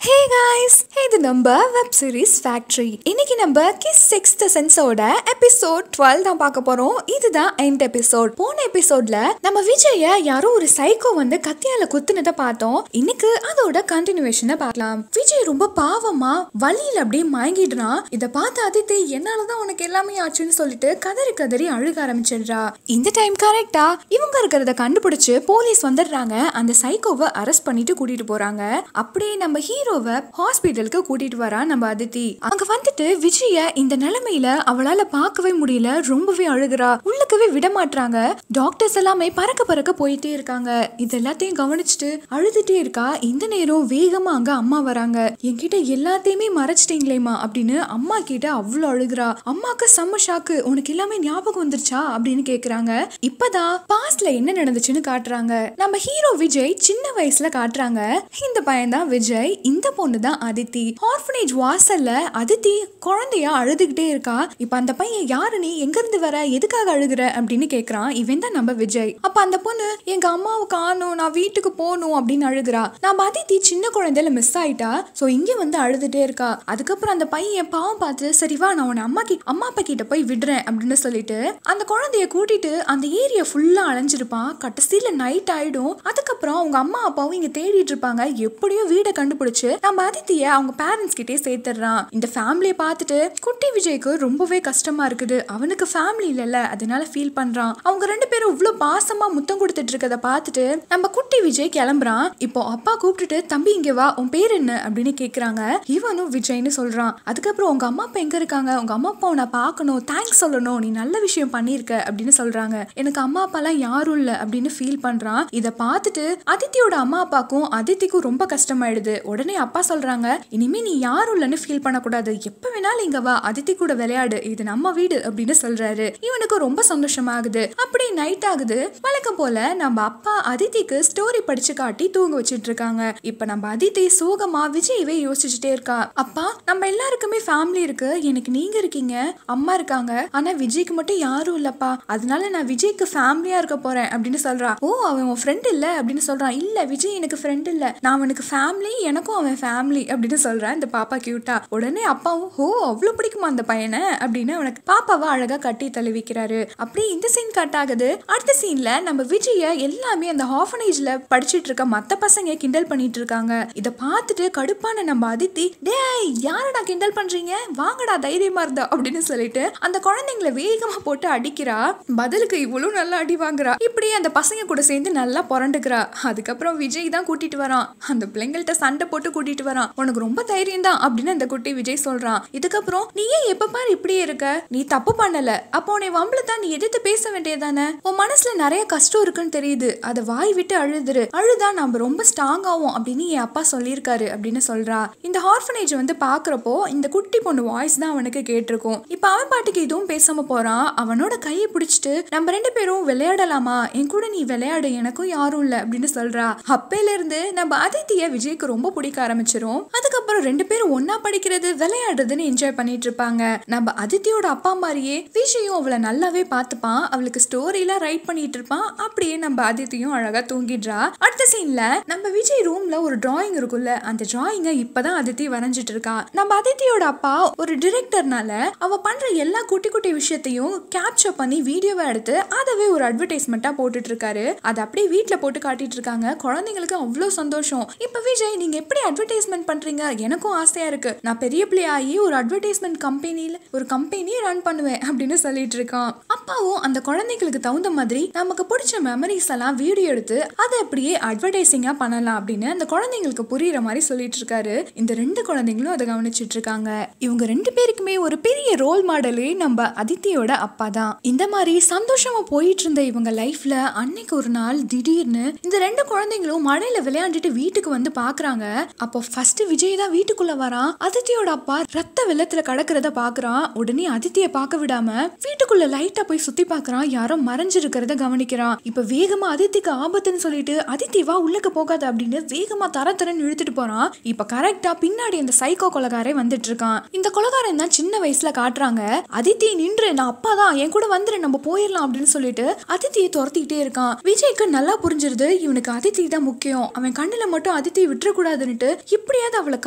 hey guys இது நம்ம web series factory இன்னைக்கு நம்ம கிஸ் சிக்ஸ்த் சென்ஸோட எபிசோட் டுவெல் தான் பார்க்க போறோம் இதுதான் எண்ட் எபிசோட் போன எபிசோட்ல நம்ம விஜய யாரோ ஒரு சைக்கோ வந்து கத்தியால குத்துனதை பார்த்தோம் இன்னைக்கு அதோட கண்டினியூவேஷனை பார்க்கலாம் விஜய் ரொம்ப பாவமா வலியில அப்படியே மயங்கிடுறான் இதை பார்த்து அதித்தி என்னாலதான் உனக்கு எல்லாமே ஆச்சுன்னு சொல்லிட்டு கதறி கதறி அழுக ஆரம்பிச்சிடுறா இந்த டைம் கரெக்டா இவங்க இருக்கிறத கண்டுபிடிச்சு போலீஸ் வந்துடுறாங்க அந்த சைக்கோவை அரெஸ்ட் பண்ணிட்டு கூட்டிட்டு போறாங்க அப்படியே நம்ம ஹீரோவை ஹாஸ்பிட்டலுக்கு கூட்டிட்டு வரா நம்ம அதித்தி அங்க வந்துட்டு விஜய இந்த நிலைமையில அவளால பார்க்கவே முடியல ரொம்பவே அழுகுறா உள்ளுக்கவே விட மாட்றாங்க டாக்டர்ஸ் எல்லாமே பறக்க பறக்க போயிட்டே இருக்காங்க இது எல்லாத்தையும் கவனிச்சுட்டு அழுதுட்டே இருக்கா இந்த நேரம் வேகமா அங்க அம்மா வராங்க என்கிட்ட எல்லாத்தையுமே மறைச்சிட்டீங்களேம்மா அப்படின்னு அம்மா கிட்ட அவ்வளோ அழுகுறா அம்மாக்கு செம்ம ஷாக்கு உனக்கு எல்லாமே ஞாபகம் வந்துருச்சா அப்படின்னு கேக்குறாங்க இப்பதான் பாஸ்ட்ல என்ன நடந்துச்சுன்னு காட்டுறாங்க நம்ம ஹீரோ விஜய் சின்ன வயசுல காட்டுறாங்க இந்த பையன் தான் விஜய் இந்த பொண்ணு தான் அதித்தி ஆர்ஃபனேஜ் வாசல்ல அதித்தி குழந்தையா அழுதுகிட்டே இருக்கா இப்ப அந்த பையன் யாரு நீ எங்க இருந்து வர எதுக்காக அழுகுற அப்படின்னு கேக்குறான் இவன் தான் நம்ம விஜய் அப்ப அந்த பொண்ணு எங்க அம்மாவை காணும் நான் வீட்டுக்கு போகணும் அப்படின்னு அழுகுறா நம்ம அதித்தி சின்ன குழந்தையில மிஸ் ஆயிட்டா சோ இங்க வந்து அழுதுட்டே இருக்கா அதுக்கப்புறம் அந்த பையன் பாவம் பார்த்து சரி வா நான் உன்னை அம்மா கி அம்மா அப்பா கிட்ட போய் விடுறேன் அப்படின்னு சொல்லிட்டு அந்த குழந்தைய கூட்டிட்டு அந்த ஏரியா ஃபுல்லா அலைஞ்சிருப்பான் கடைசியில நைட் ஆயிடும் அதுக்கப்புறம் அவங்க அம்மா அப்பாவும் இங்க தேடிட்டு இருப்பாங்க எப்படியோ வீடை கண்டுபிடிச்சு நம்ம அதித்திய அவங்க பேரண்ட்ஸ் கிட்டே சேர்த்துடுறான் இந்த ஃபேமிலியை பார்த்துட்டு குட்டி விஜய்க்கு ரொம்பவே கஷ்டமா இருக்குது அவனுக்கு ஃபேமிலி இல்லைல்ல அதனால ஃபீல் பண்றான் அவங்க ரெண்டு பேரும் இவ்வளவு பாசமா முத்தம் கொடுத்துட்டு இருக்கத பார்த்துட்டு நம்ம குட்டி விஜய் கிளம்புறான் இப்போ அப்பா கூப்பிட்டுட்டு தம்பி இங்க வா உன் பேர் என்ன அப்படின்னு கேக்குறாங்க இவனும் விஜய்னு சொல்றான் அதுக்கப்புறம் உங்க அம்மா அப்பா எங்க இருக்காங்க உங்க அம்மா அப்பாவை நான் பார்க்கணும் தேங்க்ஸ் சொல்லணும் நீ நல்ல விஷயம் பண்ணியிருக்க அப்படின்னு சொல்றாங்க எனக்கு அம்மா அப்பாலாம் யாரும் இல்ல அப்படின்னு ஃபீல் பண்றான் இதை பார்த்துட்டு அதித்தியோட அம்மா அப்பாக்கும் அதித்திக்கும் ரொம்ப கஷ்டமாயிடுது உடனே அப்பா சொல்றாங்க இனிமே நீ யாரும் இல்லைன்னு ஃபீல் பண்ணக்கூடாது எப்ப வேணாலும் இங்க வா அதித்தி கூட விளையாடு இது நம்ம வீடு அப்படின்னு சொல்றாரு இவனுக்கு ரொம்ப சந்தோஷமாகுது அப்படி நைட் ஆகுது வழக்கம் போல நம்ம அப்பா அதித்திக்கு ஸ்டோரி படிச்சு காட்டி தூங்க வச்சிட்டு இருக்காங்க இப்ப நம்ம அதித்தி சோகமா விஜயவே யோசிச்சுட்டே இருக்கா அப்பா நம்ம எல்லாருக்குமே ஃபேமிலி இருக்கு எனக்கு நீங்க இருக்கீங்க அம்மா இருக்காங்க ஆனா விஜய்க்கு மட்டும் யாரும் இல்லப்பா அதனால நான் விஜய்க்கு ஃபேமிலியா இருக்க போறேன் அப்படின்னு சொல்றா ஓ அவன் உன் ஃப்ரெண்ட் இல்ல அப்படின்னு சொல்றான் இல்ல விஜய் எனக்கு ஃப்ரெண்ட் இல்ல நான் அவனுக்கு ஃபேமிலி எனக்கும் அவன் ஃபேமிலி அப்படின்னு சொல்றான் இந்த பாப்பா கியூட்டா உடனே அப்பாவும் ஓ அவ்வளவு பிடிக்குமா அந்த பையனை அப்படின்னு அவனுக்கு பாப்பாவை அழகா கட்டி தழுவிக்கிறாரு அப்படியே இந்த சீன் கட் ஆகுது அடுத்த சீன்ல நம்ம விஜய எல்லாமே அந்த ஹாஃபனேஜ்ல படிச்சிட்டு இருக்க மத்த பசங்க கிண்டல் பண்ணிட்டு இருக்காங்க இத பார்த்துட்டு கடுப்பான நம்ம அதித்தி டேய் யாரடா கிண்டல் பண்றீங்க வாங்கடா தைரியமா இருந்தா அப்படின்னு சொல்லிட்டு அந்த குழந்தைங்களை வேகமா போட்டு அடிக்கிறா பதிலுக்கு இவ்வளவு நல்லா அடி வாங்குறா இப்படியே அந்த பசங்க கூட சேர்ந்து நல்லா புரண்டுக்கிறா அதுக்கப்புறம் விஜய் தான் கூட்டிட்டு வரான் அந்த பிள்ளைங்கள்ட்ட சண்டை போட்டு கூட்டிட்டு வரான் உனக்கு ரொம்ப தைரியம் தான் அப்படின்னு அந்த குட்டி விஜய் சொல்றான் இதுக்கப்புறம் நீ ஏன் எப்ப பாரு இப்படியே இருக்க நீ தப்பு பண்ணல அப்போ உன்னை வம்பள தான் நீ எதிர்த்து பேச வேண்டியதானே உன் மனசுல நிறைய கஷ்டம் இருக்குன்னு தெரியுது அதை வாய் விட்டு அழுதுரு அழுதா நம்ம ரொம்ப ஸ்ட்ராங் ஆகும் அப்படின்னு என் அப்பா சொல்லியிருக்காரு அப்படின்னு சொல்றா இந்த ஹார்ஃபனேஜ் வந்து பாக்குறப்போ இந்த குட்டி பொண்ணு வாய்ஸ் தான் அவனுக்கு கேட்டிருக்கும் இப்ப அவன் பாட்டுக்கு எதுவும் பேசாம போறான் அவனோட கையை பிடிச்சிட்டு நம்ம ரெண்டு பேரும் விளையாடலாமா என் கூட நீ விளையாடு எனக்கும் யாரும் இல்ல அப்படின்னு சொல்றா அப்பையில இருந்து நம்ம அதித்திய விஜய்க்கு ரொம்ப பிடிக்க ஆரம்பிச்சிரும் அதுக்கப்புறம் ரெண்டு பேரும் ஒன்னா படிக்கிறது விளையாடுறதுன்னு என்ஜாய் பண்ணிட்டு இருப்பாங்க நம்ம அதித்தியோட அப்பா மாதிரியே விஜயும் அவளை நல்லாவே பார்த்துப்பான் அவளுக்கு ஸ்டோரிலாம் ரைட் பண்ணிட்டு இருப்பான் அப்படியே நம்ம அதித்தியும் அழகா தூங்கிடுறா அடுத்த சீன்ல நம்ம விஜய் ரூம்ல ஒரு டிராயிங் இருக்குல்ல அந்த டிராயிங்க இப்பதான் அதித்தி வரைஞ்சிட்டு இருக்கா நம்ம அதித்தியோட அப்பா ஒரு டிரெக்டர்னால அவ பண்ற எல்லா குட்டி குட்டி விஷயத்தையும் கேப்சர் பண்ணி வீடியோவை எடுத்து அதவே ஒரு அட்வர்டைஸ்மெண்ட்டா போட்டுட்டு இருக்காரு அதை அப்படியே வீட்ல போட்டு காட்டிட்டு இருக்காங்க குழந்தைங்களுக்கு அவ்வளோ சந்தோஷம் இப்ப விஜய் நீங்க எப்படி அட்வர்டைஸ்மெண்ட் பண்றீங்க எனக்கும் ஆசையா இருக்கு நான் பெரிய பிள்ளை ஆகி ஒரு அட்வர்டைஸ்மெண்ட் கம்பெனில ஒரு கம்பெனியை ரன் பண்ணுவேன் அப்படின்னு சொல்லிட்டு இருக்கான் அப்பாவும் அந்த குழந்தைங்களுக்கு தகுந்த மாதிரி நமக்கு பிடிச்ச மெமரிஸ் எல்லாம் வீடியோ எடுத்து அதை அப்படியே அட்வர்டைசிங்கா பண்ணலாம் அப்படின்னு அந்த குழந்தைங்களுக்கு புரியுற மாதிரி சொல்லிட்டு இருக்காரு இந்த ரெண்டு குழந்தைங்களும் அதை கவனிச்சிட்டு இருக்காங்க இவங்க ரெண்டு பேருக்குமே ஒரு பெரிய ரோல் மாடலே நம்ம அதித்தியோட அப்பா தான் இந்த மாதிரி சந்தோஷமா போயிட்டு இருந்த இவங்க லைஃப்ல அன்னைக்கு ஒரு நாள் திடீர்னு இந்த ரெண்டு குழந்தைங்களும் மழையில விளையாண்டுட்டு வீட்டுக்கு வந்து பாக்குறாங்க அப்போ ஃபர்ஸ்ட் விஜய் தான் வீட்டுக்குள்ள வரான் அதித்தியோட அப்பா ரத்த வெள்ளத்துல கடக்கிறத பாக்குறான் உடனே அதித்திய பார்க்க விடாம வீட்டுக்குள்ள லைட்டா போய் சுத்தி பாக்குறான் யாரோ மறைஞ்சிருக்கிறத கவனிக்கிறான் இப்ப வேகமா அதித்திக்கு ஆபத்துன்னு சொல்லிட்டு அதித்தி வா உள்ளக்க போகாத அப்படின்னு வேகமா தர தரன்னு இழுத்துட்டு போறான் இப்ப கரெக்டா பின்னாடி அந்த சைக்கோ கொலகாரே வந்துட்டு இருக்கான் இந்த கொலகாரன் தான் சின்ன வயசுல காட்டுறாங்க அதித்தி நின்று நான் அப்பா தான் என் கூட வந்துரு நம்ம போயிடலாம் அப்படின்னு சொல்லிட்டு அதித்தியை துரத்திக்கிட்டே இருக்கான் விஜய்க்கு நல்லா புரிஞ்சிருது இவனுக்கு அதித்தி தான் முக்கியம் அவன் கண்ணுல மட்டும் அதித்தி விட்டுறக்கூடாதுன்னுட்டு இப்படியாவது அவளை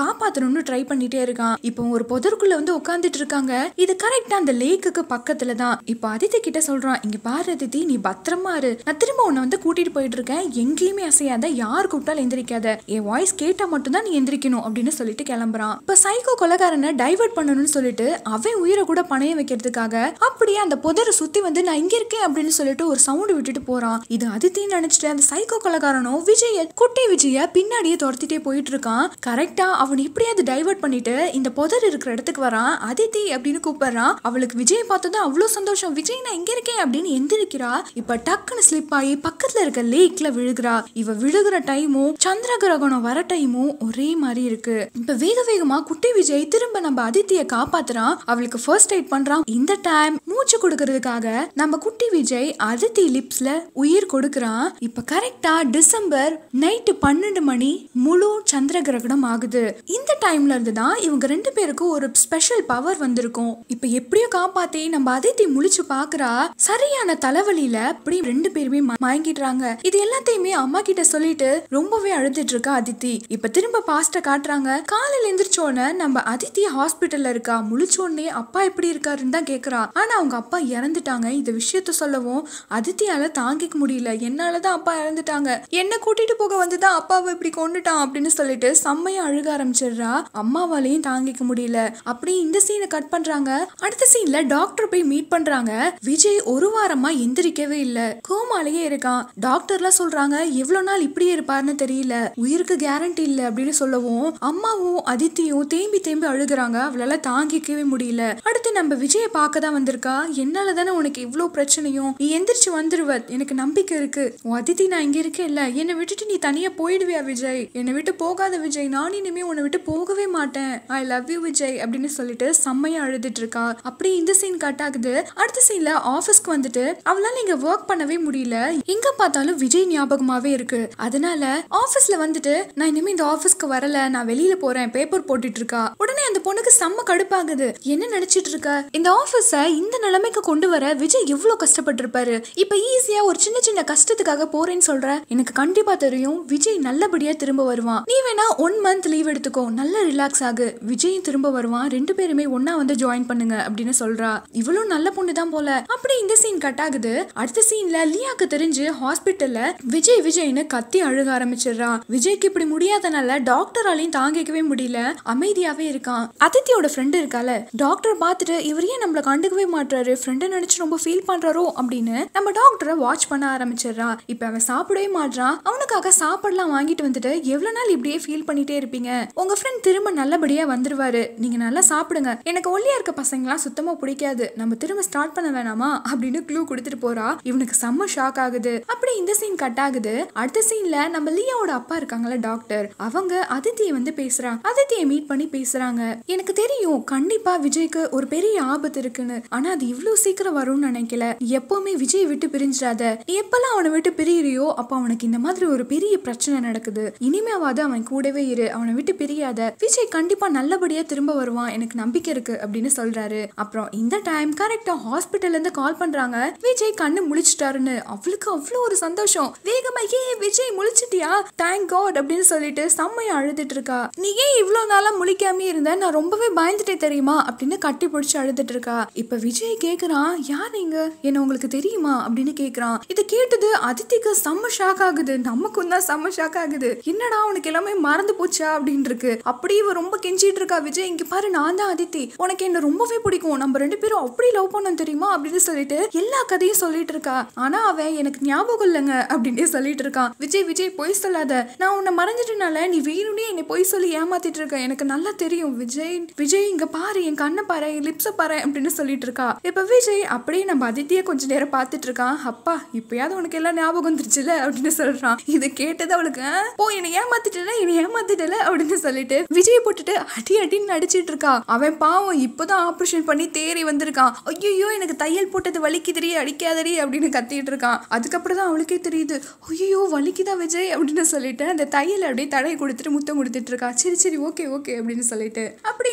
காப்பாத்தணும்னு ட்ரை பண்ணிட்டே இருக்கான் இப்போ ஒரு புதருக்குள்ள வந்து உட்காந்துட்டு இருக்காங்க இது கரெக்டா அந்த லேக்குக்கு பக்கத்துல தான் இப்போ அதித்தி கிட்ட சொல்றான் இங்க பாரு அதித்தி நீ பத்திரமா இரு நான் திரும்ப உன்னை வந்து கூட்டிட்டு போயிட்டு இருக்கேன் எங்கேயுமே அசையாத யார் கூப்பிட்டாலும் எந்திரிக்காத என் வாய்ஸ் கேட்டா மட்டும்தான் நீ எந்திரிக்கணும் அப்படின்னு சொல்லிட்டு கிளம்புறான் இப்ப சைக்கோ கொலகாரனை டைவர்ட் பண்ணணும்னு சொல்லிட்டு அவன் உயிரை கூட பணைய வைக்கிறதுக்காக அப்படியே அந்த புதரை சுத்தி வந்து நான் இங்க இருக்கேன் அப்படின்னு சொல்லிட்டு ஒரு சவுண்ட் விட்டுட்டு போறான் இது அதித்தின்னு நினைச்சிட்டு அந்த சைக்கோ கொலகாரனும் விஜய குட்டி விஜய பின்னாடியே துரத்திட்டே போயிட்டு இருக்கான் கரெக்டா அவன் இப்படியாவது டைவர்ட் பண்ணிட்டு இந்த புதர் இருக்கிற இடத்துக்கு வரான் அதித்தி அப்படின்னு கூப்பிடுறான் அவளுக்கு விஜய் பார்த்ததும் அவ்வளவு சந்தோஷம் விஜய் நான் இங்க இருக்கேன் அப்படின்னு எந்திரிக்கிறா இப்ப டக்குன்னு ஸ்லிப் ஆகி பக்கத்துல இருக்க லேக்ல விழுகிறா இவ விழுகிற டைமும் சந்திர கிரகணம் வர டைமும் ஒரே மாதிரி இருக்கு இப்ப வேக வேகமா குட்டி விஜய் திரும்ப நம்ம அதித்திய காப்பாத்துறான் அவளுக்கு ஃபர்ஸ்ட் எய்ட் பண்றான் இந்த டைம் மூச்சு கொடுக்கறதுக்காக நம்ம குட்டி விஜய் அதித்தி லிப்ஸ்ல உயிர் கொடுக்கறான் இப்ப கரெக்டா டிசம்பர் நைட்டு பன்னெண்டு மணி முழு சந்திர கிரகணம் ஆகுது இந்த டைம்ல இருந்து தான் இவங்க ரெண்டு பேருக்கும் ஒரு ஸ்பெஷல் பவர் வந்திருக்கும் இப்ப எப்படியோ காப்பாத்தி நம்ம அதித்தி முழிச்சு பாக்குறா சரியான தலைவலியில அப்படி ரெண்டு பேருமே ம- மயங்கிடுறாங்க இது எல்லாத்தையுமே அம்மா கிட்ட சொல்லிட்டு ரொம்பவே அழுதுட்டு இருக்கா அதித்தி இப்ப திரும்ப பாஸ்ட காட்டுறாங்க காலையில எந்திரிச்சோன்னு நம்ம அதித்தி ஹாஸ்பிட்டல்ல இருக்கா முழிச்சோடனே அப்பா எப்படி இருக்காருன்னு தான் கேக்குறா ஆனா அவங்க அப்பா இறந்துட்டாங்க இந்த விஷயத்த சொல்லவும் அதித்தியால தாங்கிக்க முடியல என்னாலதான் அப்பா இறந்துட்டாங்க என்ன கூட்டிட்டு போக வந்துதான் அப்பாவை இப்படி கொண்டுட்டான் அப்படின்னு சொல்லிட்டு செம்மையா அழுக ஆரம்பிச்சிடுறா அம்மாவாலையும் தாங்கிக்க முடியல அப்படி இந்த சீனை கட் பண்றாங்க அடுத்த சீன்ல டாக்டர் போய் மீட் பண்றாங்க விஜய் ஒரு வாரமா எந்திரிக்கவே இல்ல கோமாலேயே இருக்கான் டாக்டர்லாம் சொல்றாங்க எவ்வளவு நாள் இப்படியே இருப்பாருன்னு தெரியல உயிருக்கு கேரண்டி இல்ல அப்படின்னு சொல்லவும் அம்மாவும் அதித்தியும் தேம்பி தேம்பி அழுகுறாங்க அவளால தாங்கிக்கவே முடியல அடுத்து நம்ம விஜய பார்க்க தான் வந்திருக்கா என்னால தானே உனக்கு இவ்ளோ பிரச்சனையும் நீ எந்திரிச்சு வந்துருவ எனக்கு நம்பிக்கை இருக்கு உன் அதித்தி நான் இங்க இருக்கேன் இல்ல என்னை விட்டுட்டு நீ தனியா போயிடுவியா விஜய் என்னை விட்டு போகாத விஜய் நான் இனிமே உன்னை விட்டு போகவே மாட்டேன் ஐ லவ் யூ விஜய் அப்படின்னு சொல்லிட்டு செம்மையா அழுதுட்டு இருக்கா அப்படி இந்த சீன் கட் ஆகுது அடுத்த சீன்ல ஆபீஸ்க்கு வந்துட்டு அவளால இங்க ஒர்க் பண்ணவே முடியல எங்க பார்த்தாலும் விஜய் ஞாபகமாவே இருக்கு அதனால ஆபீஸ்ல வந்துட்டு நான் இனிமே இந்த ஆபீஸ்க்கு வரல நான் வெளியில போறேன் பேப்பர் போட்டுட்டு இருக்கா உடனே அந்த பொண்ணுக்கு செம்ம கடுப்பாகுது என்ன நினைச்சிட்டு இருக்க இந்த ஆபீஸ இந்த நிலைமைக்கு கொண்டு வர விஜய் எவ்வளவு கஷ்டப்பட்டிருப்பாரு இப்ப ஈஸியா ஒரு சின்ன சின்ன கஷ்டத்துக்காக போறேன்னு சொல்ற எனக்கு கண்டிப்பா தெரியும் விஜய் நல்லபடியா திரும்ப வருவான் நீ வேணா ஒன் மந்த் லீவ் எடுத்துக்கோ நல்லா ரிலாக்ஸ் ஆகு விஜயும் திரும்ப வருவான் ரெண்டு பேருமே ஒண்ணா வந்து ஜாயின் பண்ணுங்க அப்படின்னு சொல்றா இவளும் நல்ல பொண்ணு தான் போல அப்படி இந்த சீன் கட் ஆகுது அடுத்த சீன்ல லியாக்கு தெரிஞ்சு ஹாஸ்பிட்டல்ல விஜய் விஜய்னு கத்தி அழுக ஆரம்பிச்சிடுறான் விஜய்க்கு இப்படி முடியாதனால டாக்டராலையும் தாங்கிக்கவே முடியல அமைதியாவே இருக்கான் அதித்தியோட ஃப்ரெண்டு இருக்கால டாக்டர் பார்த்துட்டு இவர் ஏன் நம்மள கண்டுக்கவே மாட்டாரு ஃப்ரெண்டை நினைச்சு ரொம்ப ஃபீல் பண்றாரோ அப்படின்னு நம்ம டாக்டரை வாட்ச் பண்ண ஆரம்பிச்சிடுறான் இப்ப அவன் சாப்பிடவே மாட்றான் அவனுக்காக சாப்பாடுலாம் வாங்கிட்டு வந்துட்டு எவ்வளவு நாள் இப்படியே ஃபீல் பண்ணிட்டே இருப்பீங்க உங்க ஃப்ரெண்ட் திரும்ப நல்லபடியா வந்துருவாரு நீங்க நல்லா சாப்பிடுங்க எனக்கு ஒல்லியா இருக்க பசங்களாம் சுத்தமா பிடிக்காது நம்ம திரும்ப ஸ்டார்ட் பண்ண வேணாமா அப்படின்னு க்ளூ கொடுத்துட்டு போறா இவனுக்கு செம்ம ஷாக் ஆகுது அப்படி இந்த சீன் கட் ஆகுது அடுத்த சீன்ல நம்ம லியாவோட அப்பா இருக்காங்கல்ல டாக்டர் அவங்க அதித்தியை வந்து பேசுறாங்க அதித்தியை மீட் பண்ணி பேசுறாங்க எனக்கு தெரியும் கண்டிப்பா விஜய்க்கு ஒரு பெரிய ஆபத்து இருக்குன்னு ஆனா அது இவ்வளவு சீக்கிரம் வரும்னு நினைக்கல நீ எப்பவுமே விஜய் விட்டு பிரிஞ்சிடாத நீ எப்பெல்லாம் அவனை விட்டு பிரியறியோ அப்ப அவனுக்கு இந்த மாதிரி ஒரு பெரிய பிரச்சனை நடக்குது இனிமேவாவது அவன் கூடவே இரு அவனை விட்டு பிரியாத விஜய் கண்டிப்பா நல்லபடியா திரும்ப வருவான் எனக்கு நம்பிக்கை இருக்கு அப்படின்னு சொல்றாரு அப்புறம் இந்த டைம் கரெக்டா ஹாஸ்பிட்டல்ல இருந்து கால் பண்றாங்க விஜய் கண்ணு முழிச்சிட்டாருன்னு அவளுக்கு அவ்வளோ ஒரு சந்தோஷம் வேகமா ஏ விஜய் முழிச்சிட்டியா தேங்க் காட் அப்படின்னு சொல்லிட்டு செம்மையா அழுதுட்டு இருக்கா நீ ஏன் இவ்வளோ நாளா முழிக்காம இருந்த நான் ரொம்பவே பயந்துட்டே தெரியுமா அப்படின்னு கட்டி பிடிச்சி அழுதுட்டு இருக்கா இப்ப விஜய் கேக்குறான் யார் நீங்க என்ன உங்களுக்கு தெரியுமா அப்படின்னு கேக்குறான் இதை கேட்டது அதித்திக்கு செம்ம ஷாக் ஆகுது நமக்கும் தான் செம்ம ஷாக் ஆகுது என்னடா உனக்கு எல்லாமே மறந்து போச்சா அப்படின்னு இருக்கு அப்படியே இவ ரொம்ப கெஞ்சிட்டு இருக்கா விஜய் இங்க பாரு நான் தான் அதித்தி உனக்கு என்ன ரொம்பவே பிடிக்கும் நம்ம ரெண்டு பேரும் அப்படி லவ் பண்ணோம் தெரியுமா அப்படின்னு சொல்லிட்டு எல்லா கதையும் சொல்லிட்டு இருக்கா ஆனா அவன் எனக்கு ஞாபகம் இல்லைங்க அப்படின்னே சொல்லிட்டு இருக்கான் விஜய் விஜய் பொய் சொல்லாத நான் உன்னை மறைஞ்சிட்டனால நீ வேணும்னே என்னை பொய் சொல்லி ஏமாத்திட்டு இருக்க எனக்கு நல்லா தெரியும் விஜய் விஜய் இங்க பாரு என் கண்ணை பாரு என் லிப்ஸை பாரு அப்படின்னு சொல்லிட்டு இருக்கா இப்ப விஜய் அப்படியே நம்ம அதித்திய கொஞ்ச நேரம் பார்த்துட்டு இருக்கான் அப்பா இப்பயாவது உனக்கு எல்லாம் ஞாபகம் வந்துருச்சுல அப்படின்னு சொல்றான் இதை கேட்டது அவளுக்கு "ஆ, போ என்னை ஏமாத்திட்டல என்னை ஏமாத்திட்டல அப்படின்னு சொல்லிட்டு விஜய் போட்டுட்டு அடி அடின்னு நடிச்சிட்டு இருக்கா அவன் பாவம் இப்பதான் ஆபரேஷன் பண்ணி தேறி வந்திருக்கான் ஐயோ எனக்கு தையல் போட்டது வலிக்குதுடி அடிக்காதடி அப்படின்னு கத்திட்டு இருக்கான் அதுக்கப்புறம் தான் அவளுக்கே தெரியுது ஐயோ வலிக்குதா விஜய் அப்படின்னு சொல்லிட்டு அந்த தையல் அப்படியே தடை கொடுத்துட்டு முத்தம் கொடுத்துட்டு இருக்கா சரி சரி ஓகே ஓகே அப்படின்னு சொல்லிட்டு அப்படி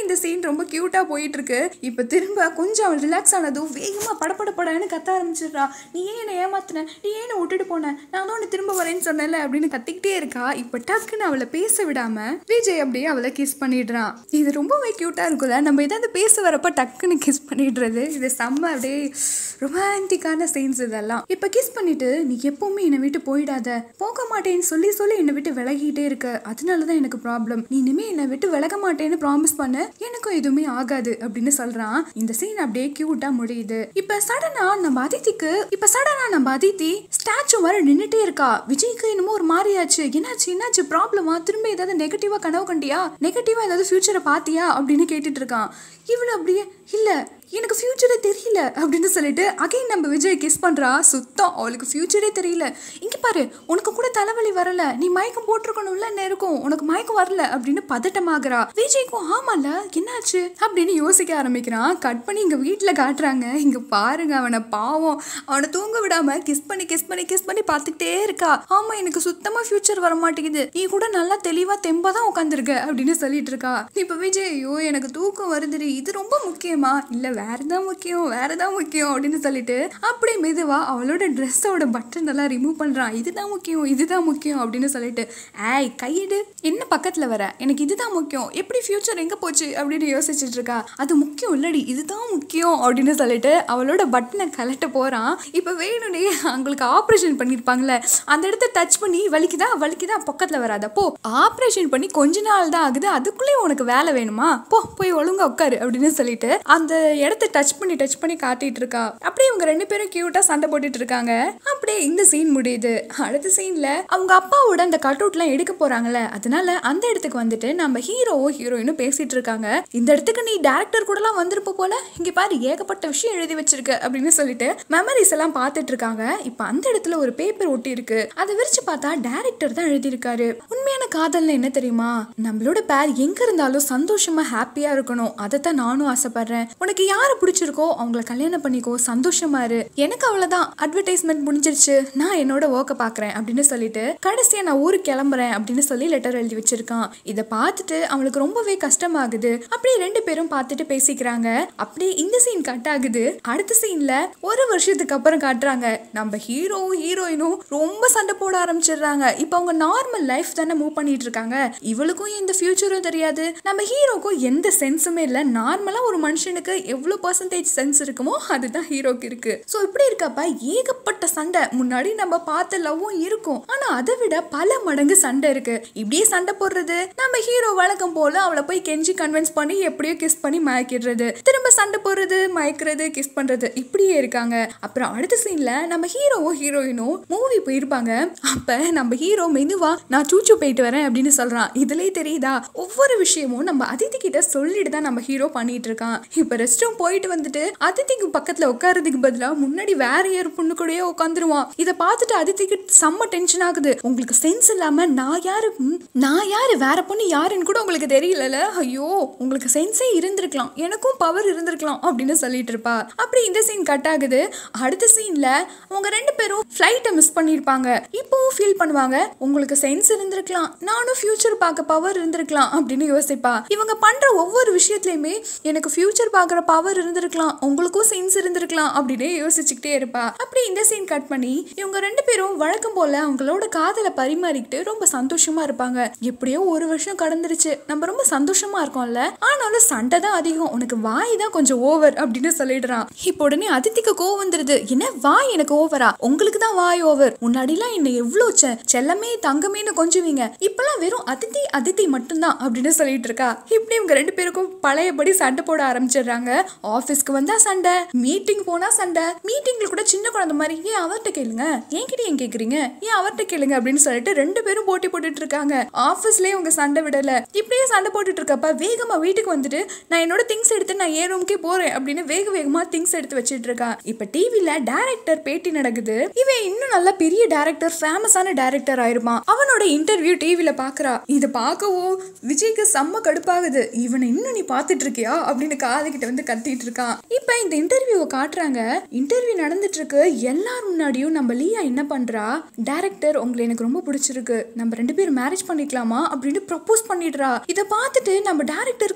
இந்த சீன் ரொம்ப கியூட்டா போயிட்டு இருக்கு இப்ப திரும்ப கொஞ்சம் அவள் ரிலாக்ஸ் ஆனதும் வேகமா படபட படன்னு கத்த ஆரம்பிச்சிடுறா நீ ஏன் என்னை ஏமாத்தின நீ ஏன் என்னை விட்டுட்டு போன நான் தான் உன்னை திரும்ப வரேன்னு சொன்னேன்ல அப்படின்னு கத்திக்கிட்டே இருக்கா இப்ப டக்குன்னு அவளை பேச விடாம விஜய் அப்படியே அவளை கிஸ் பண்ணிடுறான் இது ரொம்பவே கியூட்டா இருக்குல்ல நம்ம ஏதாவது பேச வரப்ப டக்குன்னு கிஸ் பண்ணிடுறது இது செம்ம அப்படியே ரொமான்டிக்கான சீன்ஸ் இதெல்லாம் இப்ப கிஸ் பண்ணிட்டு நீ எப்பவுமே என்னை விட்டு போயிடாத போக மாட்டேன்னு சொல்லி சொல்லி என்னை விட்டு விலகிட்டே இருக்க அதனாலதான் எனக்கு ப்ராப்ளம் நீ இனிமே என்னை விட்டு விலக மாட்டேன்னு ப்ராமிஸ் பண்ண எனக்கும் எதுவுமே ஆகாது அப்படின்னு சொல்றான் இந்த சீன் அப்படியே கியூட்டா முடியுது இப்ப சடனா நம்ம அதித்திக்கு இப்ப சடனா நம்ம அதித்தி ஸ்டாச்சு வர நின்னுட்டே இருக்கா விஜய்க்கு என்னமோ ஒரு மாதிரியாச்சு என்னாச்சு என்னாச்சு ப்ராப்ளமா திரும்ப ஏதாவது நெகட்டிவா கனவு கண்டியா நெகட்டிவா ஏதாவது ஃபியூச்சரை பாத்தியா அப்படின்னு கேட்டுட்டு இருக்கான் இவளு அப்படியே இல்ல எனக்கு ஃபியூச்சரே தெரியல அப்படின்னு சொல்லிட்டு அகைன் நம்ம விஜய் கிஸ் பண்றா சுத்தம் அவளுக்கு ஃபியூச்சரே தெரியல இங்க பாரு உனக்கு கூட தலைவலி வரல நீ மயக்கம் போட்டிருக்கணும்ல என்ன இருக்கும் உனக்கு மயக்கம் வரல அப்படின்னு பதட்டமாகறா விஜய்க்கும் ஆமால என்னாச்சு அப்படின்னு யோசிக்க ஆரம்பிக்கிறான் கட் பண்ணி இங்க வீட்டுல காட்டுறாங்க இங்க பாருங்க அவனை பாவம் அவனை தூங்க விடாம கிஸ் பண்ணி கிஸ் பண்ணி கிஸ் பண்ணி பார்த்துக்கிட்டே இருக்கா ஆமா எனக்கு சுத்தமா ஃபியூச்சர் வர மாட்டேங்குது நீ கூட நல்லா தெளிவா தெம்பா தான் உட்காந்துருக்க அப்படின்னு சொல்லிட்டு இருக்கா இப்ப விஜய் ஐயோ எனக்கு தூக்கம் வருதுடி இது ரொம்ப முக்கியமா இல்ல வேறதான் முக்கியம் வேறதான் முக்கியம் அப்படின்னு சொல்லிட்டு அப்படியே மெதுவா அவளோட ட்ரெஸ்ஸோட பட்டன் எல்லாம் ரிமூவ் பண்றான் இதுதான் முக்கியம் இதுதான் முக்கியம் அப்படின்னு சொல்லிட்டு ஏய் கையிடு என்ன பக்கத்துல வர எனக்கு இதுதான் முக்கியம் எப்படி ஃபியூச்சர் எங்க போச்சு அப்படின்னு யோசிச்சுட்டு இருக்கா அது முக்கியம் இல்லடி இதுதான் முக்கியம் அப்படின்னு சொல்லிட்டு அவளோட பட்டனை கலட்ட போறான் இப்ப வேணும்னே அவங்களுக்கு ஆப்ரேஷன் பண்ணிருப்பாங்கல்ல அந்த இடத்த டச் பண்ணி வலிக்குதா வலிக்குதா பக்கத்துல வராத போ ஆப்ரேஷன் பண்ணி கொஞ்ச நாள் தான் ஆகுது அதுக்குள்ளேயும் உனக்கு வேலை வேணுமா போ போய் ஒழுங்கா உட்காரு அப்படின்னு சொல்லிட்டு அந்த இடத்த டச் பண்ணி டச் பண்ணி காட்டிட்டு இருக்கா அப்படியே இவங்க ரெண்டு பேரும் கியூட்டா சண்டை போட்டுட்டு இருக்காங்க அப்படியே இந்த சீன் முடியுது அடுத்த சீன்ல அவங்க அப்பாவோட அந்த கட் அவுட்லாம் எடுக்க போறாங்கல்ல அதனால அந்த இடத்துக்கு வந்துட்டு நம்ம ஹீரோவோ ஹீரோயினும் பேசிட்டு இருக்காங்க இந்த இடத்துக்கு நீ டேரக்டர் கூடலாம் வந்திருப்ப போல இங்க பாரு ஏகப்பட்ட விஷயம் எழுதி வச்சிருக்க அப்படின்னு சொல்லிட்டு மெமரிஸ் எல்லாம் பார்த்துட்டு இருக்காங்க இப்ப அந்த இடத்துல ஒரு பேப்பர் ஒட்டி இருக்கு அதை விரிச்சு பார்த்தா டேரக்டர் தான் எழுதியிருக்காரு உண்மையான காதல்னு என்ன தெரியுமா நம்மளோட பேர் எங்க இருந்தாலும் சந்தோஷமா ஹாப்பியா இருக்கணும் அதைத்தான் நானும் ஆசைப்படுறேன் உனக்கு யாரை பிடிச்சிருக்கோ அவங்கள கல்யாணம் பண்ணிக்கோ சந்தோஷமா இரு எனக்கு அவ்வளவுதான் அட்வர்டைஸ்மெண்ட் முடிஞ்சிருச்சு நான் என்னோட ஒர்க்கை பாக்குறேன் அப்படின்னு சொல்லிட்டு கடைசியா நான் ஊருக்கு கிளம்புறேன் அப்படின்னு சொல்லி லெட்டர் எழுதி வச்சிருக்கான் இதை பார்த்துட்டு அவளுக்கு ரொம்பவே கஷ்டமாகுது அப்படியே ரெண்டு பேரும் பார்த்துட்டு பேசிக்கிறாங்க அப்படியே இந்த சீன் கட் ஆகுது அடுத்த சீன்ல ஒரு வருஷத்துக்கு அப்புறம் காட்டுறாங்க நம்ம ஹீரோவும் ஹீரோயினும் ரொம்ப சண்டை போட ஆரம்பிச்சிடுறாங்க இப்போ அவங்க நார்மல் லைஃப் தானே மூவ் பண்ணிட்டு இருக்காங்க இவளுக்கும் எந்த ஃபியூச்சரும் தெரியாது நம்ம ஹீரோக்கும் எந்த சென்ஸுமே இல்லை நார்மலா ஒரு மனுஷனுக்கு எவ்வளவு பர்சன்டேஜ் சென்ஸ் இருக்குமோ அதுதான் ஹீரோக்கு இருக்கு ஸோ இப்படி இருக்கப்ப ஏகப்பட்ட சண்டை முன்னாடி நம்ம பார்த்த லவ்வும் இருக்கும் ஆனா அதை விட பல மடங்கு சண்டை இருக்கு இப்படியே சண்டை போடுறது நம்ம ஹீரோ வழக்கம் போல அவளை போய் கெஞ்சி கன்வின்ஸ் பண்ணி எப்படியோ கிஸ் பண்ணி மயக்கிடுறது திரும்ப சண்டை போடுறது மயக்கிறது கிஸ் பண்றது இப்படியே இருக்காங்க அப்புறம் அடுத்த சீன்ல நம்ம ஹீரோவும் ஹீரோயினும் மூவி போயிருப்பாங்க அப்ப நம்ம ஹீரோ மெதுவா நான் சூச்சு போயிட்டு வரேன் அப்படின்னு சொல்றான் இதுலயே தெரியுதா ஒவ்வொரு விஷயமும் நம்ம அதித்தி கிட்ட சொல்லிட்டு தான் நம்ம ஹீரோ பண்ணிட்டு இருக்கான் இப்ப ரெஸ்ட் ரூம் போயிட்டு வந்துட்டு அதித்திக்கு பக்கத்துல உட்காரதுக்கு பதிலா முன்னாடி வேற யார் பொண்ணு கூடயே உட்காந்துருவான் இதை பார்த்துட்டு அதித்திக்கு செம்ம டென்ஷன் ஆகுது உங்களுக்கு சென்ஸ் இல்லாம நான் யாரு ம், நான் யாரு வேற பொண்ணு யாருன்னு கூட உங்களுக்கு தெரியலல ஐயோ உங்களுக்கு சென்ஸே இருந்திருக்கலாம் எனக்கும் பவர் இருந்திருக்கலாம் அப்படின்னு சொல்லிட்டு இருப்பா அப்படி இந்த சீன் கட் ஆகுது அடுத்த சீன்ல அவங்க ரெண்டு பேரும் ஃப்ளைட்டை மிஸ் பண்ணியிருப்பாங்க இப்போவும் ஃபீல் பண்ணுவாங்க உங்களுக்கு சென்ஸ் இருந்திருக்கலாம் நானும் ஃபியூச்சர் பார்க்க பவர் இருந்திருக்கலாம் அப்படின்னு யோசிப்பா இவங்க பண்ற ஒவ்வொரு விஷயத்துலயுமே எனக்கு ஃபியூச்சர் பார்க்குற பவர் இருந்திருக்கலாம் உங்களுக்கும் சென்ஸ் இருந்திருக்கலாம் அப்படின்னு யோசிச்சுக்கிட்டே இருப்பா அப்படி இந்த சீன் கட் பண்ணி இவங்க ரெண்டு பேரும் வழக்கம் போல அவங்களோட காதலை பரிமாறிக்கிட்டு ரொம்ப சந்தோஷமா இருப்பாங்க எப்படியோ ஒரு வருஷம் கடந்துருச்சு நம்ம ரொம்ப சந்தோஷமா இருக்கோம்ல ஆனாலும் சண்டை தான் அதிகம் உனக்கு வாய் தான் கொஞ்சம் ஓவர் அப்படின்னு சொல்லிடுறான் இப்போ உடனே அதித்திக்கு கோவம் வந்துருது என்ன வாய் எனக்கு ஓவரா உங்களுக்கு தான் வாய் ஓவர் முன்னாடிலாம் என்ன எவ்வளோ செ செல்லமே தங்கமேன்னு கொஞ்சுவீங்க இப்பெல்லாம் வெறும் அதித்தி அதித்தி மட்டும்தான் அப்படின்னு சொல்லிட்டு இருக்கா இப்படி இவங்க ரெண்டு பேருக்கும் பழையபடி சண்டை போட ஆரம்பிச்சிடுறாங்க ஆஃபீஸ்க்கு வந்தா சண்டை மீட்டிங் போனா சண்டை மீட்டிங்ல கூட சின்ன குழந்தை மாதிரி ஏன் அவர்கிட்ட கேளுங்க என்கிட்ட ஏன் கேக்குறீங்க ஏன் அவர்கிட்ட கேளுங்க அப்படின்னு சொல்லிட்டு ரெண்டு பேரும் போட்டி போட்டுட்டு இருக்காங்க ஆஃபீஸ்லயே உங்க சண்டை விடல இப்படியே சண்டை போட்டுட்டு இருக்கப்ப வேகமா வீட்டுக்கு வந்துட்டு நான் என்னோட திங்ஸ் எடுத்து நான் ஏ ரூம்க்கே போறேன் அப்படின்னு வேக வேகமா திங்ஸ் எடுத்து வச்சிட்டு இருக்கா இப்ப டிவில டைரக்டர் பேட்டி நடக்குது இவன் இன்னும் நல்ல பெரிய டைரக்டர் ஃபேமஸான டைரக்டர் ஆயிருப்பான் அவனோட இன்டர்வியூ டிவில பாக்குறா இதை பார்க்கவும் விஜய்க்கு செம்ம கடுப்பாகுது இவனை இன்னும் நீ பார்த்துட்டு இருக்கியா அப்படின்னு காதுகிட்ட வந்து கத்திட்டு இருக்கான் இப்ப இந்த இன்டர்வியூவை காட்டுறாங்க இன்டர்வியூ நடந்துட்டு இருக்கு எல்லார் முன்னாடியும் நம்ம லீயா என்ன பண்றா டைரக்டர் உங்களை எனக்கு ரொம்ப பிடிச்சிருக்கு நம்ம ரெண்டு பேரும் மேரேஜ் பண்ணிக்கலாமா அப்படின்னு ப்ரப்போஸ் பண்ணிடுறா இதை பார்த்துட்டு நம்ம டேரக்டருக்கு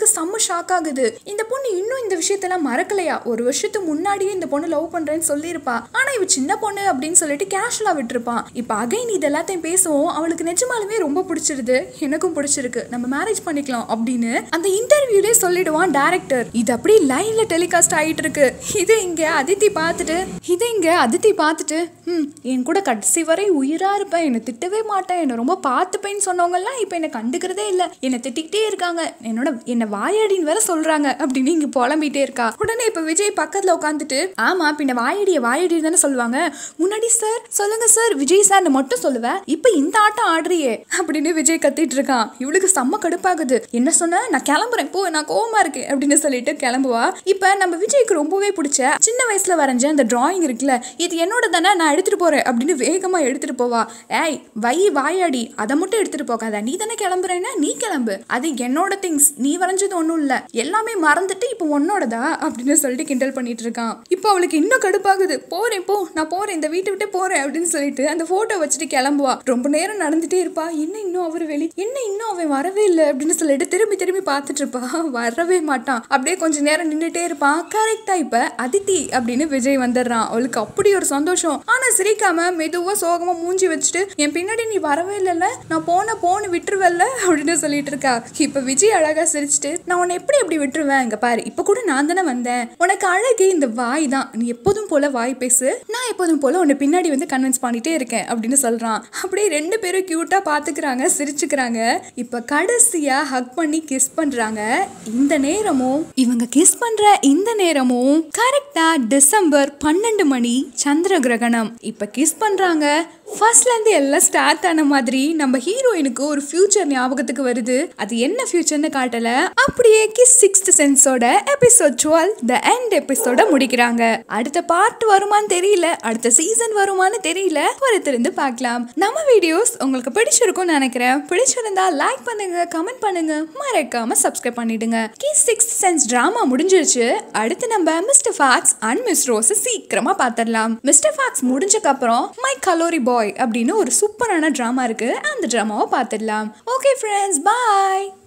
இவளுக்கு செம்ம ஷாக் ஆகுது இந்த பொண்ணு இன்னும் இந்த விஷயத்தெல்லாம் மறக்கலையா ஒரு வருஷத்துக்கு முன்னாடியே இந்த பொண்ணு லவ் பண்றேன்னு சொல்லியிருப்பா ஆனா இவ சின்ன பொண்ணு அப்படின்னு சொல்லிட்டு கேஷுவலா விட்டுருப்பான் இப்ப அகைன் இது எல்லாத்தையும் பேசுவோம் அவளுக்கு நிஜமாலுமே ரொம்ப பிடிச்சிருது எனக்கும் பிடிச்சிருக்கு நம்ம மேரேஜ் பண்ணிக்கலாம் அப்படின்னு அந்த இன்டர்வியூலே சொல்லிடுவான் டேரக்டர் இது அப்படியே லைவ்ல டெலிகாஸ்ட் ஆயிட்டு இருக்கு இது இங்க அதித்தி பார்த்துட்டு இது இங்க அதித்தி பார்த்துட்டு ம் என் கூட கடைசி வரை உயிரா இருப்பேன் என்னை திட்டவே மாட்டேன் என்னை ரொம்ப பார்த்துப்பேன்னு சொன்னவங்கலாம் இப்போ என்னை கண்டுக்கிறதே இல்லை என்னை திட்டிக்கிட்டே இருக்காங்க என்னோட என்னை வாயாடின்னு வேற சொல்றாங்க அப்படின்னு இங்க புலம்பிட்டே இருக்கா உடனே இப்போ விஜய் பக்கத்துல உட்காந்துட்டு ஆமா பின்ன வாயடிய வாயடி தானே சொல்லுவாங்க முன்னாடி சார் சொல்லுங்க சார் விஜய் சார்னு மட்டும் சொல்லுவேன் இப்போ இந்த ஆட்டம் ஆடுறியே அப்படின்னு விஜய் கத்திட்டு இருக்கான் இவளுக்கு செம்ம கடுப்பாகுது என்ன சொன்ன நான் கிளம்புறேன் போ நான் கோவமா இருக்கேன் அப்படின்னு சொல்லிட்டு கிளம்புவா இப்போ நம்ம விஜய்க்கு ரொம்பவே பிடிச்ச சின்ன வயசுல வரைஞ்ச அந்த டிராயிங் இருக்குல்ல இது என்னோட தானே நான் எடுத்துட்டு போறேன் அப்படின்னு வேகமா எடுத்துட்டு போவா ஏய் வை வாயாடி அதை மட்டும் எடுத்துட்டு போகாத நீ தானே கிளம்புறேன்னா நீ கிளம்பு அது என்னோட திங்ஸ் நீ வரைஞ்சது ஒன்றும் இல்லை எல்லாமே மறந்துட்டு இப்போ உன்னோடதா அப்படின்னு சொல்லிட்டு கிண்டல் பண்ணிட்டு இருக்கான் இப்போ அவளுக்கு இன்னும் கடுப்பாகுது போறேன் போ நான் போறேன் இந்த வீட்டை விட்டு போறேன் அப்படின்னு சொல்லிட்டு அந்த போட்டோ வச்சுட்டு கிளம்புவா ரொம்ப நேரம் நடந்துட்டே இருப்பா என்ன இன்னும் அவர் வெளி என்ன இன்னும் அவன் வரவே இல்லை அப்படின்னு சொல்லிட்டு திரும்பி திரும்பி பார்த்துட்டு இருப்பா வரவே மாட்டான் அப்படியே கொஞ்ச நேரம் நின்றுட்டே இருப்பான் கரெக்டா இப்ப அதித்தி அப்படின்னு விஜய் வந்துடுறான் அவளுக்கு அப்படி ஒரு சந்தோஷம் ஆனா சிரிக்காம மெதுவா சோகமா மூஞ்சி வச்சுட்டு என் பின்னாடி நீ வரவே இல்லைல்ல நான் போன போன்னு விட்டுருவல்ல அப்படின்னு சொல்லிட்டு இருக்கா இப்ப விஜய் அழகா சிரிச்சுட்டு நான் உன்னை எப்படி எப்படி விட்டுருவேன் இங்க பாரு இப்ப கூட நான் தானே வந்தேன் உனக்கு அழகு இந்த வாய் தான் நீ எப்போதும் போல வாய் பேசு நான் எப்போதும் போல உன்னை பின்னாடி வந்து கன்வின்ஸ் பண்ணிட்டே இருக்கேன் அப்படின்னு சொல்றான் அப்படியே ரெண்டு பேரும் கியூட்டா பாத்துக்கிறாங்க சிரிச்சுக்கிறாங்க இப்ப கடைசியா ஹக் பண்ணி கிஸ் பண்றாங்க இந்த நேரமும் இவங்க கிஸ் பண்ற இந்த நேரமும் கரெக்டா டிசம்பர் பன்னெண்டு மணி சந்திர கிரகணம் இப்ப கிஸ் பண்றாங்க ஃபர்ஸ்ட்ல இருந்து எல்லாம் ஸ்டார்ட் ஆன மாதிரி நம்ம ஹீரோயினுக்கு ஒரு ஃபியூச்சர் ஞாபகத்துக்கு வருது அது என்ன ஃபியூச்சர்னு காட்டல அப்படியே கிஸ் சிக்ஸ்த் சென்ஸோட எபிசோட் டுவெல் த எண்ட் எபிசோட முடிக்கிறாங்க அடுத்த பார்ட் வருமான்னு தெரியல அடுத்த சீசன் வருமான்னு தெரியல பொறுத்திருந்து பார்க்கலாம் நம்ம வீடியோஸ் உங்களுக்கு பிடிச்சிருக்கும்னு நினைக்கிறேன் பிடிச்சிருந்தா லைக் பண்ணுங்க கமெண்ட் பண்ணுங்க மறக்காம சப்ஸ்கிரைப் பண்ணிடுங்க கிஸ் சிக்ஸ்த் சென்ஸ் டிராமா முடிஞ்சிருச்சு அடுத்து நம்ம Mister Fox and Miss Rose சீக்கிரமா பார்த்துடலாம் மிஸ்டர் ஃபாக்ஸ் முடிஞ்சக்கு அப்புறம் மை கலோரி பாய் அப்படின்னு ஒரு சூப்பரான ட்ராமா இருக்கு அந்த ட்ராமாவை பார்த்துடலாம் ஓகே ஃப்ரெண்ட்ஸ் பாய்